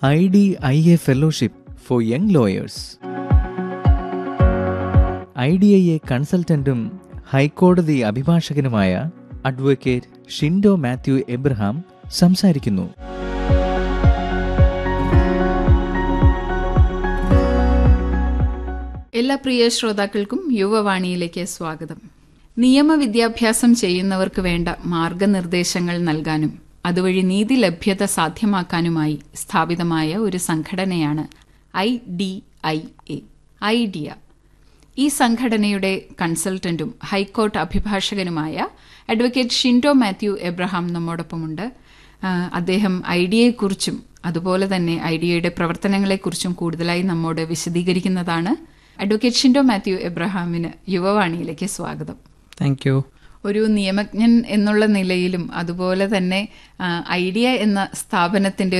I D I A fellowship for young lawyers I D I A കൺസൾട്ടന്റും ഹൈക്കോടതി അഭിഭാഷകനുമായ advocate Shindo Mathew Abraham സംസാരിക്കുന്നു എല്ലാ പ്രിയ ശ്രോതാക്കൾക്കും യുവവാണിയിലേക്ക് സ്വാഗതം നിയമവിദ്യാഭ്യാസം ചെയ്യുന്നവർക്ക് വേണ്ട മാർഗനിർദ്ദേശങ്ങൾ നൽകാനും അതുവഴി നീതി ലഭ്യത സാധ്യമാക്കാനുമായി സ്ഥാപിതമായ ഒരു സംഘടനയാണ് I D I A IDIA ഈ സംഘടനയുടെ കൺസൾട്ടന്റും ഹൈക്കോർട്ട് അഭിഭാഷകനുമായ അഡ്വക്കേറ്റ് ഷിൻഡോ മാത്യു എബ്രഹാം നമ്മോടൊപ്പമുണ്ട് ആ, അദ്ദേഹം ഐഡിയയെക്കുറിച്ചും അതുപോലെ തന്നെ ഐഡിയയുടെ പ്രവർത്തനങ്ങളെക്കുറിച്ചും കൂടുതലായി നമ്മോട് വിശദീകരിക്കുന്നതാണ് അഡ്വക്കേറ്റ് ഷിൻഡോ മാത്യു എബ്രഹാമിന് യുവവാണിയിലേക്ക് സ്വാഗതം താങ്ക് യു ഒരു നിയമജ്ഞൻ എന്നുള്ള നിലയിലും അതുപോലെ തന്നെ ആ, ഐഡിയ എന്ന സ്ഥാപനത്തിന്റെ